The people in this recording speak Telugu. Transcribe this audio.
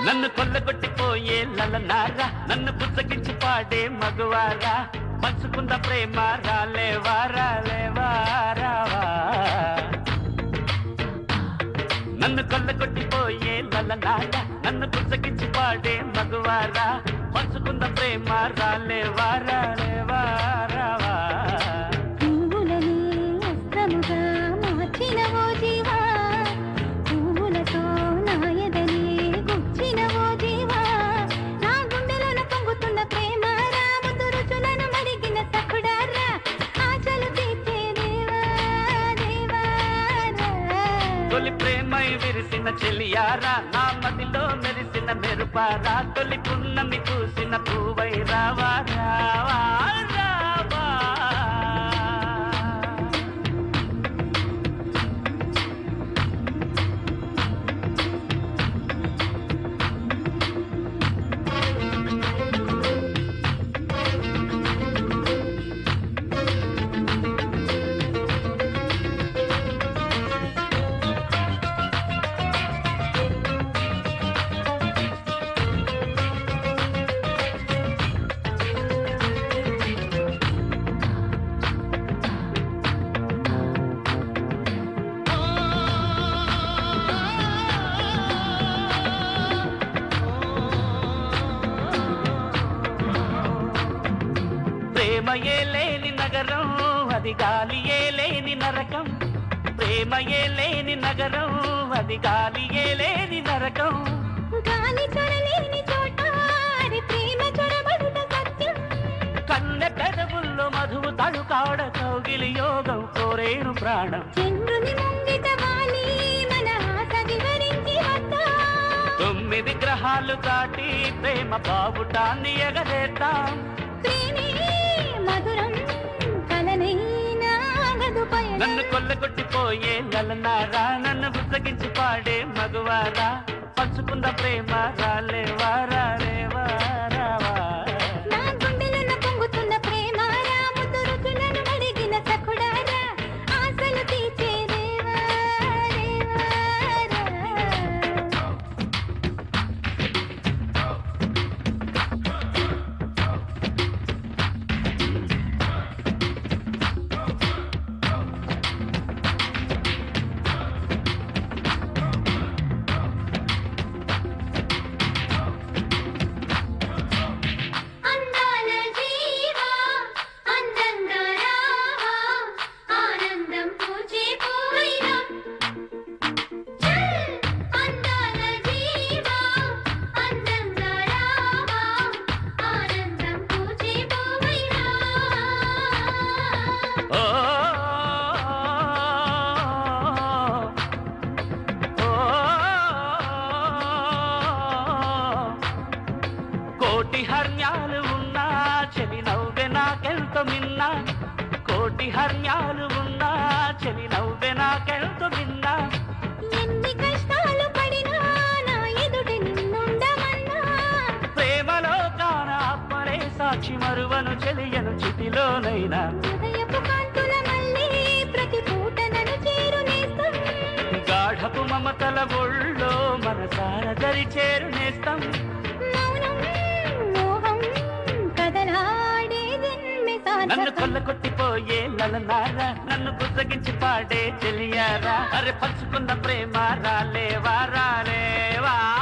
నన్ను కొల్లగొట్టిపోయే లలనారా నన్ను పుస్తకించి పాడే మగువారా పంచుకుంద ప్రేమ రాలేవా రాలేవా రావా నన్ను కొల్లగొట్టిపోయే లలనారా నన్ను పుస్తకించి పాడే మగువారా పంచుకుంద ప్రేమ రాలేవా రాలేవా రావా పువ్వులని అస్త్రముగా మార్చిన ఓ జీవా పువ్వులతో నాయదని గుచ్చిన ఓ జీవా నా గుండెలోన పొంగుతున్న ప్రేమ రాముతు రుచులను మరిగిన సఖుడారా ఆశలు తీర్చే దేవా దేవా రా. తొలి ప్రేమై విరిసిన చెలియారా నా మదిలో మెరిసిన మెరుపారా తొలి పున్నమి పూసిన పూవై రావా రావా రావా ప్రేమయే లేని నగరం అది గాలియే లేని నరకం ప్రేమయే లేని నగరం అది గాలియే లేని నరకం గాలి చొరలేని చోట అది ప్రేమ చొరబడుట సత్యం కన్నె పెదవుల్లో మధువు తడుకాడ కౌగిలి యోగం కోరేను ప్రాణం చంద్రుని ముంగిట వాలి మన ఆశ వివరించి వద్దా తొమ్మిది గ్రహాలు దాటి ప్రేమ బావుటాన్ని ఎగరేద్దాం ప్రేమే మధురం కలనైనా గదు పయనం నన్ను కొల్లగొట్టిపోయే నలనారా నన్ను బుసగించి పాడే మగువారా పంచుకున్న ప్రేమ రాలేవా రాలేవా రావా నా గుండెలోన పొంగుతున్న ప్రేమ రాముతు రుచులను అడిగిన సఖుడారా ఆశలు తీర్చే దేవా దేవా రా. అందాల జీవా అందంగా రావా ఆనందం పూచే పోయినా చల్ అందాల జీవా అందంగా రావా ఆనందం పూచే పోయినా ఓ ఓ కోటి హర్యాలు ఉన్నా చెలి నవ్వె నాకెంతో మిన్నా కోటి హర్యాలు ఉన్నా చెలి నవ్వె నాకెంతో మిన్నా ఎన్ని కష్టాలు పడినా నా ఎదుట నిన్నుండమన్నా ప్రేమలో కాన ఆత్మలే సాక్షి మరువను చెలియను చితిలోనైనా హృదయపు కాంతుల మళ్ళీ ప్రతి పూట నన్ను చేరునేస్తం గాఢపు మమతల ఒళ్ళో మనసార దరి చేరునేస్తాం మౌనం మోహం కదలాడే జన్మె నన్ను సార్థకం కొల్ల కొట్టిపోయే నలనారా నన్ను బుజ్జగించి పాడే చెలియారా అరే పంచుకున్న ప్రేమ రాలేవా రాలేవా